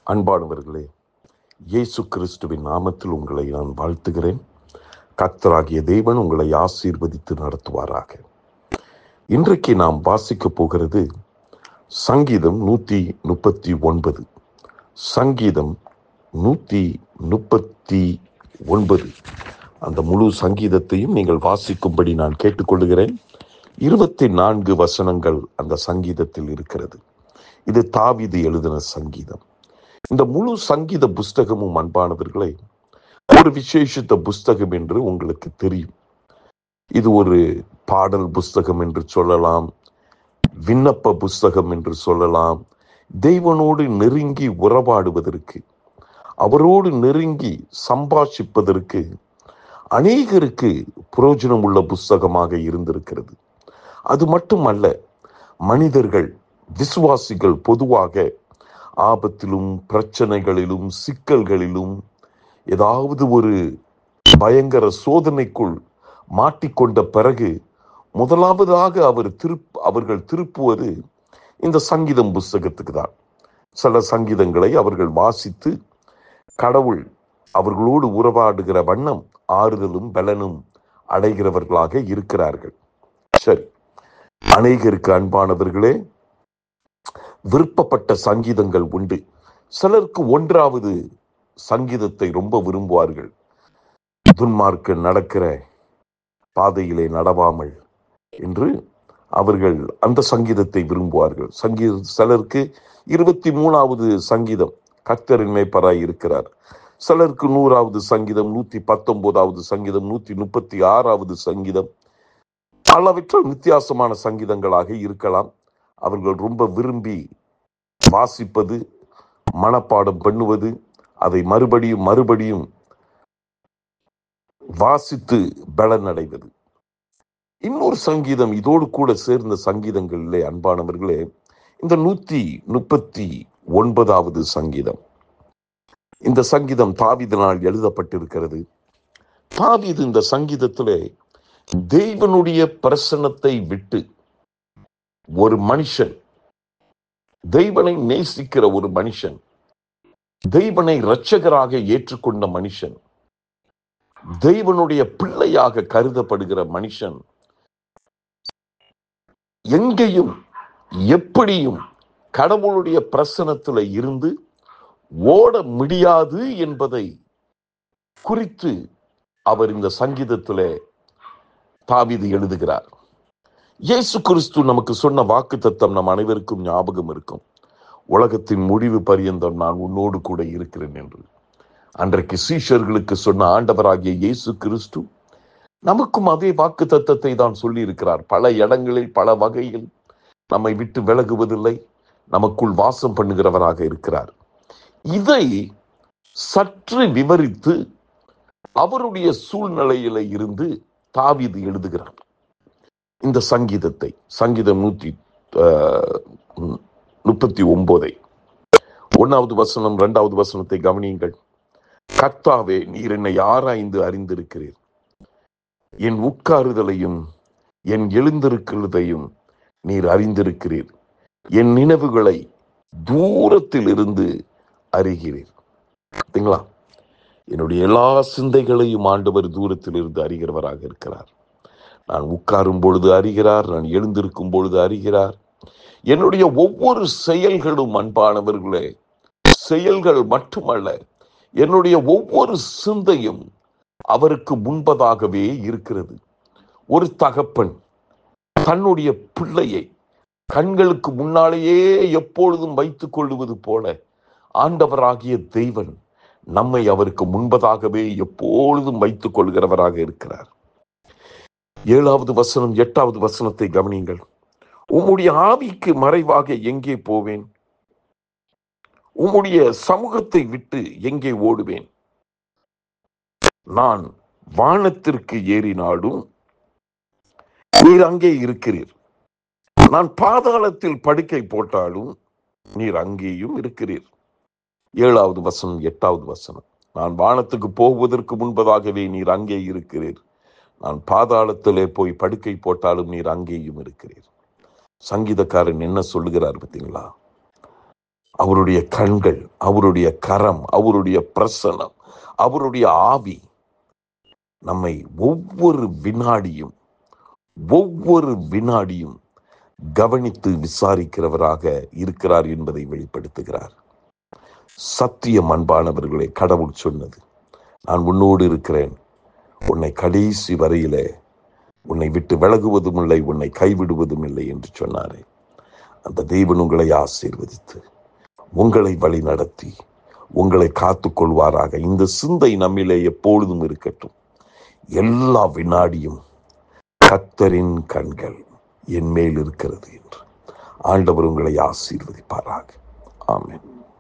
அன்பானவர்களே இயேசு கிறிஸ்துவின் நாமத்தில் உங்களை நான் வாழ்த்துகிறேன் கர்த்தராகிய தேவன் உங்களை ஆசீர்வதித்து நடத்துவாராக இன்றைக்கு நாம் வாசிக்கப் போகிறது சங்கீதம் நூற்றி முப்பத்தி ஒன்பது சங்கீதம் நூற்றி முப்பத்தி ஒன்பது அந்த முழு சங்கீதத்தையும் நீங்கள் வாசிக்கும்படி நான் கேட்டுக்கொள்கிறேன் இருபத்தி நான்கு வசனங்கள் அந்த சங்கீதத்தில் இருக்கிறது இது தாவீது எழுதின சங்கீதம் இந்த முழு சங்கீத புஸ்தகமும் அன்பானவர்களே ஒரு விசேஷித்த புஸ்தகம் என்று உங்களுக்கு தெரியும் இது ஒரு பாடல் புஸ்தகம் என்று சொல்லலாம் விண்ணப்ப புஸ்தகம் என்று சொல்லலாம் தெய்வனோடு நெருங்கி உறவாடுவதற்கு அவரோடு நெருங்கி சம்பாஷிப்பதற்கு அநேகருக்கு புரோஜனம் உள்ள புஸ்தகமாக இருந்திருக்கிறது அது மட்டுமல்ல மனிதர்கள் விசுவாசிகள் பொதுவாக ஆபத்திலும் பிரச்சனைகளிலும் சிக்கல்களிலும் ஏதாவது ஒரு பயங்கர சோதனைக்குள் மாட்டிக்கொண்ட பிறகு முதலாவதாக அவர் திருப் அவர்கள் திருப்புவது இந்த சங்கீதம் புஸ்தகத்துக்கு தான் சில சங்கீதங்களை அவர்கள் வாசித்து கடவுள் அவர்களோடு உறவாடுகிற வண்ணம் ஆறுதலும் பலனும் அடைகிறவர்களாக இருக்கிறார்கள் சரி அநேகருக்கு அன்பானவர்களே விருப்பப்பட்ட சங்கீதங்கள் உண்டு சிலருக்கு ஒன்றாவது சங்கீதத்தை ரொம்ப விரும்புவார்கள் துன்மார்க்க நடக்கிற பாதையிலே நடவாமல் என்று அவர்கள் அந்த சங்கீதத்தை விரும்புவார்கள் சங்கீத சிலருக்கு இருபத்தி மூணாவது சங்கீதம் கர்த்தரின் மேய்ப்பராய் இருக்கிறார் சிலருக்கு நூறாவது சங்கீதம் நூத்தி பத்தொன்பதாவது சங்கீதம் நூத்தி முப்பத்தி ஆறாவது சங்கீதம் பலவற்றால் வித்தியாசமான சங்கீதங்களாக இருக்கலாம் அவர்கள் ரொம்ப விரும்பி வாசிப்பது மனப்பாடம் பண்ணுவது அதை மறுபடியும் மறுபடியும் வாசித்து பலன் அடைவது இன்னொரு சங்கீதம் இதோடு கூட சேர்ந்த சங்கீதங்களிலே அன்பானவர்களே இந்த நூத்தி முப்பத்தி ஒன்பதாவது சங்கீதம் இந்த சங்கீதம் தாவிதனால் எழுதப்பட்டிருக்கிறது தாவிது இந்த சங்கீதத்திலே தெய்வனுடைய பிரசன்னத்தை விட்டு ஒரு மனுஷன் தெய்வனை நேசிக்கிற ஒரு மனுஷன் தெய்வனை இரட்சகராக ஏற்றுக்கொண்ட மனுஷன் தெய்வனுடைய பிள்ளையாக கருதப்படுகிற மனுஷன் எங்கேயும் எப்படியும் கடவுளுடைய பிரசனத்துல இருந்து ஓட முடியாது என்பதை குறித்து அவர் இந்த சங்கீதத்திலே தாவிது எழுதுகிறார் இயேசு கிறிஸ்து நமக்கு சொன்ன வாக்கு தத்தம் நம் அனைவருக்கும் ஞாபகம் இருக்கும் உலகத்தின் முடிவு பரியந்தம் நான் உன்னோடு கூட இருக்கிறேன் என்று அன்றைக்கு சீஷர்களுக்கு சொன்ன ஆண்டவராகிய இயேசு கிறிஸ்து நமக்கும் அதே வாக்கு தத்தத்தை தான் சொல்லி இருக்கிறார் பல இடங்களில் பல வகையில் நம்மை விட்டு விலகுவதில்லை நமக்குள் வாசம் பண்ணுகிறவராக இருக்கிறார் இதை சற்று விவரித்து அவருடைய சூழ்நிலையில இருந்து தாவிது எழுதுகிறார் இந்த சங்கீதத்தை சங்கீதம் நூற்றி முப்பத்தி ஒன்பதை ஒன்னாவது வசனம் இரண்டாவது வசனத்தை கவனியுங்கள் கர்த்தாவே நீர் என்னை ஆராய்ந்து அறிந்திருக்கிறீர் என் உட்காருதலையும் என் எழுந்திருக்கிறதையும் நீர் அறிந்திருக்கிறீர் என் நினைவுகளை தூரத்தில் இருந்து அறிகிறீர் பார்த்தீங்களா என்னுடைய எல்லா சிந்தைகளையும் ஆண்டவர் தூரத்தில் இருந்து அறிகிறவராக இருக்கிறார் நான் உட்காரும் பொழுது அறிகிறார் நான் எழுந்திருக்கும் பொழுது அறிகிறார் என்னுடைய ஒவ்வொரு செயல்களும் அன்பானவர்களே செயல்கள் மட்டுமல்ல என்னுடைய ஒவ்வொரு சிந்தையும் அவருக்கு முன்பதாகவே இருக்கிறது ஒரு தகப்பன் தன்னுடைய பிள்ளையை கண்களுக்கு முன்னாலேயே எப்பொழுதும் வைத்துக் கொள்ளுவது போல ஆண்டவராகிய தெய்வன் நம்மை அவருக்கு முன்பதாகவே எப்பொழுதும் வைத்துக் கொள்கிறவராக இருக்கிறார் ஏழாவது வசனம் எட்டாவது வசனத்தை கவனியுங்கள் உம்முடைய ஆவிக்கு மறைவாக எங்கே போவேன் உம்முடைய சமூகத்தை விட்டு எங்கே ஓடுவேன் நான் வானத்திற்கு ஏறினாலும் நீர் அங்கே இருக்கிறீர் நான் பாதாளத்தில் படுக்கை போட்டாலும் நீர் அங்கேயும் இருக்கிறீர் ஏழாவது வசனம் எட்டாவது வசனம் நான் வானத்துக்கு போவதற்கு முன்பதாகவே நீர் அங்கே இருக்கிறீர் நான் பாதாளத்திலே போய் படுக்கை போட்டாலும் நீர் அங்கேயும் இருக்கிறீர் சங்கீதக்காரன் என்ன சொல்லுகிறார் பார்த்தீங்களா அவருடைய கண்கள் அவருடைய கரம் அவருடைய பிரசனம் அவருடைய ஆவி நம்மை ஒவ்வொரு வினாடியும் ஒவ்வொரு வினாடியும் கவனித்து விசாரிக்கிறவராக இருக்கிறார் என்பதை வெளிப்படுத்துகிறார் சத்தியம் அன்பானவர்களே கடவுள் சொன்னது நான் உன்னோடு இருக்கிறேன் உன்னை கடைசி வரையிலே உன்னை விட்டு விலகுவதும் இல்லை உன்னை கைவிடுவதும் இல்லை என்று சொன்னாரே அந்த தெய்வன் உங்களை ஆசீர்வதித்து உங்களை வழி நடத்தி உங்களை காத்துக் கொள்வாராக இந்த சிந்தை நம்மிலே எப்பொழுதும் இருக்கட்டும் எல்லா வினாடியும் கத்தரின் கண்கள் என் மேல் இருக்கிறது என்று ஆண்டவர் உங்களை ஆசீர்வதிப்பாராக ஆமென்